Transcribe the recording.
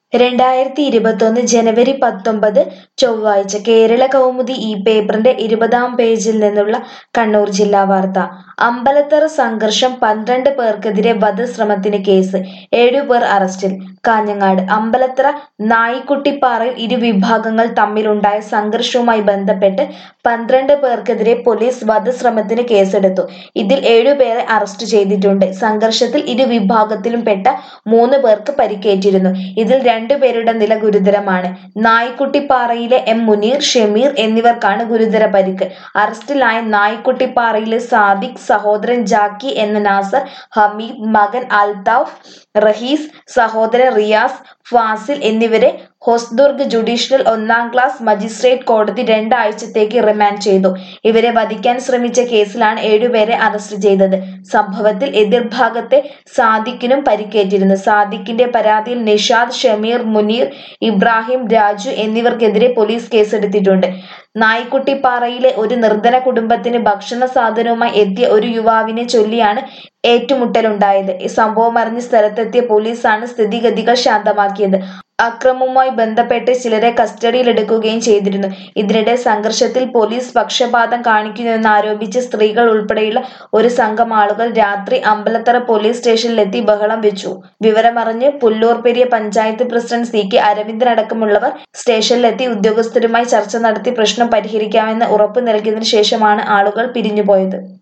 രണ്ടായിരത്തി ഇരുപത്തൊന്ന് ജനുവരി പത്തൊമ്പത് ചൊവ്വാഴ്ച കേരള കൗമുദി ഈ പേപ്പറിന്റെ ഇരുപതാം പേജിൽ നിന്നുള്ള കണ്ണൂർ ജില്ലാ വാർത്ത അമ്പലത്തറ സംഘർഷം പന്ത്രണ്ട് പേർക്കെതിരെ വധശ്രമത്തിന് കേസ് ഏഴുപേർ അറസ്റ്റിൽ കാഞ്ഞങ്ങാട് അമ്പലത്തറ നായിക്കുട്ടിപ്പാറയിൽ ഇരുവിഭാഗങ്ങൾ തമ്മിലുണ്ടായ സംഘർഷവുമായി ബന്ധപ്പെട്ട് പന്ത്രണ്ട് പേർക്കെതിരെ പോലീസ് വധശ്രമത്തിന് കേസെടുത്തു ഇതിൽ ഏഴുപേരെ അറസ്റ്റ് ചെയ്തിട്ടുണ്ട് സംഘർഷത്തിൽ ഇരുവിഭാഗത്തിലും പെട്ട മൂന്ന് പേർക്ക് പരിക്കേറ്റിരുന്നു ഇതിൽ രണ്ടുപേരുടെ നില ഗുരുതരമാണ് നായിക്കുട്ടിപ്പാറയിലെ എം മുനീർ ഷമീർ എന്നിവർക്കാണ് ഗുരുതര പരിക്ക് അറസ്റ്റിലായ നായിക്കുട്ടിപ്പാറയിലെ സാദിഖ് സഹോദരൻ ജാക്കി എന്ന നാസർ ഹമീദ് മകൻ അൽതാഫ് റഹീസ് സഹോദരൻ റിയാസ് ഫാസിൽ എന്നിവരെ ഹൊസ്ദുർഗ് ജുഡീഷ്യൽ ഒന്നാം ക്ലാസ് മജിസ്ട്രേറ്റ് കോടതി രണ്ടാഴ്ചത്തേക്ക് റിമാൻഡ് ചെയ്തു ഇവരെ വധിക്കാൻ ശ്രമിച്ച കേസിലാണ് ഏഴുപേരെ അറസ്റ്റ് ചെയ്തത് സംഭവത്തിൽ എതിർഭാഗത്തെ സാദിഖിനും പരിക്കേറ്റിരുന്നു സാദിഖിന്റെ പരാതിയിൽ നിഷാദ് ഷമീർ മുനീർ ഇബ്രാഹിം രാജു എന്നിവർക്കെതിരെ പോലീസ് കേസെടുത്തിട്ടുണ്ട് നായിക്കുട്ടിപ്പാറയിലെ ഒരു നിർധന കുടുംബത്തിന് ഭക്ഷണ സാധനവുമായി എത്തിയ ഒരു യുവാവിനെ ചൊല്ലിയാണ് ഏറ്റുമുട്ടലുണ്ടായത് ഈ സംഭവം അറിഞ്ഞ് സ്ഥലത്തെത്തിയ പോലീസാണ് സ്ഥിതിഗതികൾ ശാന്തമാക്കിയത് അക്രമവുമായി ബന്ധപ്പെട്ട് ചിലരെ കസ്റ്റഡിയിലെടുക്കുകയും ചെയ്തിരുന്നു ഇതിനിടെ സംഘർഷത്തിൽ പോലീസ് പക്ഷപാതം കാണിക്കുന്നുവെന്ന് ആരോപിച്ച് സ്ത്രീകൾ ഉൾപ്പെടെയുള്ള ഒരു സംഘം ആളുകൾ രാത്രി അമ്പലത്തറ പോലീസ് സ്റ്റേഷനിലെത്തി ബഹളം വെച്ചു വിവരമറിഞ്ഞ് Pullur Periya panchayat president C K അരവിന്ദനടക്കമുള്ളവർ സ്റ്റേഷനിലെത്തി ഉദ്യോഗസ്ഥരുമായി ചർച്ച നടത്തി പ്രശ്നം പരിഹരിക്കാമെന്ന് ഉറപ്പു നൽകിയതിനു ശേഷമാണ് ആളുകൾ പിരിഞ്ഞുപോയത്